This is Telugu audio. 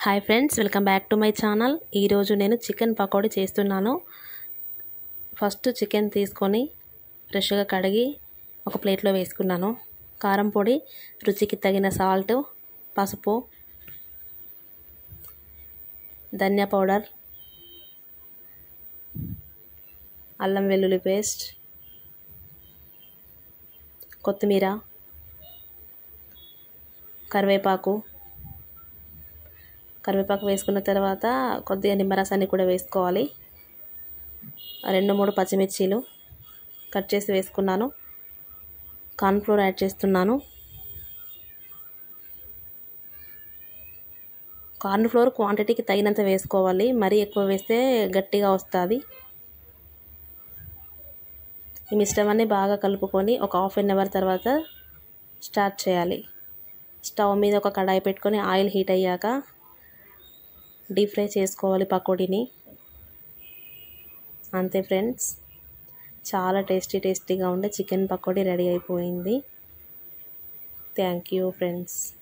hi friends welcome back to my channel ఈరోజు నేను చికెన్ పకోడీ చేస్తున్నాను ఫస్ట్ చికెన్ తీసుకొని ఫ్రెష్గా కడిగి ఒక ప్లేట్లో వేసుకున్నాను కారం పొడి రుచికి తగిన సాల్ట్ పసుపు ధనియా పౌడర్ అల్లం వెల్లుల్లి పేస్ట్ కొత్తిమీర కరివేపాకు కరివేపాకు వేసుకున్న తర్వాత కొద్దిగా నిమ్మరసాన్ని కూడా వేసుకోవాలి రెండు మూడు పచ్చిమిర్చీలు కట్ చేసి వేసుకున్నాను కార్న్ఫ్లోర్ యాడ్ చేస్తున్నాను కార్న్ఫ్లోర్ క్వాంటిటీకి తగినంత వేసుకోవాలి మరీ ఎక్కువ వేస్తే గట్టిగా వస్తుంది ఈ మిశ్రమాన్ని బాగా కలుపుకొని ఒక హాఫ్ అన్ అవర్ తర్వాత స్టార్ట్ చేయాలి స్టవ్ మీద ఒక కడాయి పెట్టుకొని ఆయిల్ హీట్ అయ్యాక డీప్ ఫ్రై చేసుకోవాలి పకోడీని అంతే ఫ్రెండ్స్ చాలా టేస్టీ టేస్టీగా ఉండే చికెన్ పకోడీ రెడీ అయిపోయింది థ్యాంక్ యూ ఫ్రెండ్స్